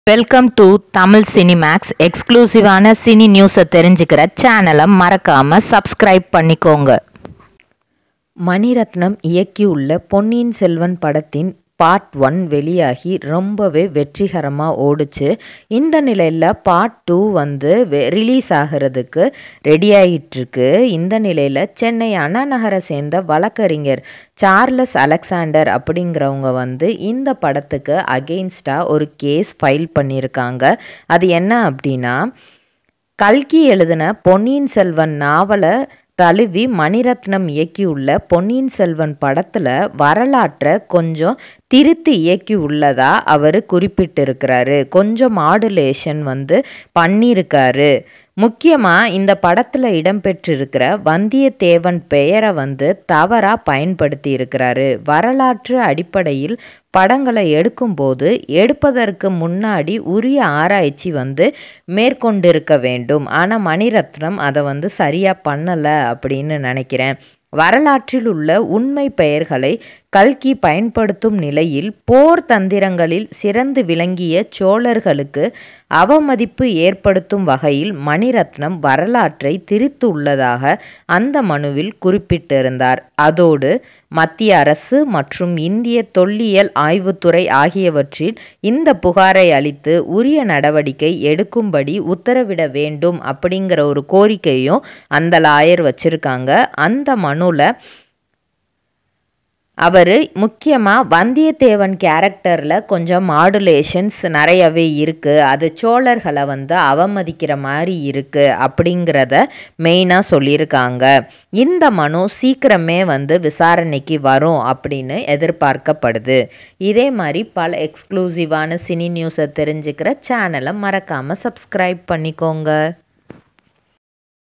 welcome to Tamil Cinemax எக்ஸ்க்ளூசிவான cine நியூஸை தெரிஞ்சுக்கிற சேனலை மறக்காம சப்ஸ்கிரைப் பண்ணிக்கோங்க மணிரத்னம் இயக்கியுள்ள பொன்னியின் செல்வன் படத்தின் பார்ட் ஒன் வெளியாகி ரொம்பவே வெற்றிகரமாக ஓடுச்சு இந்த நிலையில் பார்ட் டூ வந்து ரிலீஸ் ஆகிறதுக்கு ரெடி ஆகிட்டுருக்கு இந்த நிலையில் சென்னை அண்ணா நகரை சேர்ந்த வழக்கறிஞர் சார்லஸ் அலெக்சாண்டர் அப்படிங்கிறவங்க வந்து இந்த படத்துக்கு அகெயின்ஸ்டாக ஒரு கேஸ் ஃபைல் பண்ணியிருக்காங்க அது என்ன அப்படின்னா கல்கி எழுதின பொன்னியின் செல்வன் நாவலை தழுவி மணிரத்னம் இயக்கியுள்ள பொன்னியின் செல்வன் படத்தில் வரலாற்றை கொஞ்சம் திருத்தி இயக்கி உள்ளதா அவர் குறிப்பிட்டிருக்கிறாரு கொஞ்சம் மாடுலேஷன் வந்து பண்ணியிருக்காரு முக்கியமாக இந்த படத்தில் இடம்பெற்றிருக்கிற வந்தியத்தேவன் பெயரை வந்து தவறாக பயன்படுத்தி இருக்கிறாரு வரலாற்று அடிப்படையில் படங்களை எடுக்கும்போது எடுப்பதற்கு முன்னாடி உரிய ஆராய்ச்சி வந்து மேற்கொண்டிருக்க வேண்டும் ஆனால் மணிரத்னம் அதை வந்து சரியாக பண்ணலை அப்படின்னு நினைக்கிறேன் வரலாற்றில் உள்ள உண்மை பெயர்களை கல்கி பயன்படுத்தும் நிலையில் போர் தந்திரங்களில் சிறந்து விளங்கிய சோழர்களுக்கு அவமதிப்பு ஏற்படுத்தும் வகையில் மணிரத்னம் வரலாற்றை திரித்துள்ளதாக அந்த மனுவில் குறிப்பிட்டிருந்தார் அதோடு மத்திய அரசு மற்றும் இந்திய தொல்லியல் ஆய்வுத்துறை ஆகியவற்றில் இந்த புகாரை அளித்து உரிய நடவடிக்கை எடுக்கும்படி உத்தரவிட வேண்டும் அப்படிங்கிற ஒரு கோரிக்கையும் அந்த லாயர் வச்சிருக்காங்க அந்த மனுவில் அவர் முக்கியமாக வந்தியத்தேவன் கேரக்டரில் கொஞ்சம் மாடுலேஷன்ஸ் நிறையவே இருக்குது அது சோழர்களை வந்து அவமதிக்கிற மாதிரி இருக்குது அப்படிங்கிறத மெயினாக சொல்லியிருக்காங்க இந்த மனு சீக்கிரமே வந்து விசாரணைக்கு வரும் அப்படின்னு எதிர்பார்க்கப்படுது இதே மாதிரி பல எக்ஸ்க்ளூசிவான சினி நியூஸை தெரிஞ்சுக்கிற சேனலை மறக்காமல் சப்ஸ்கிரைப் பண்ணிக்கோங்க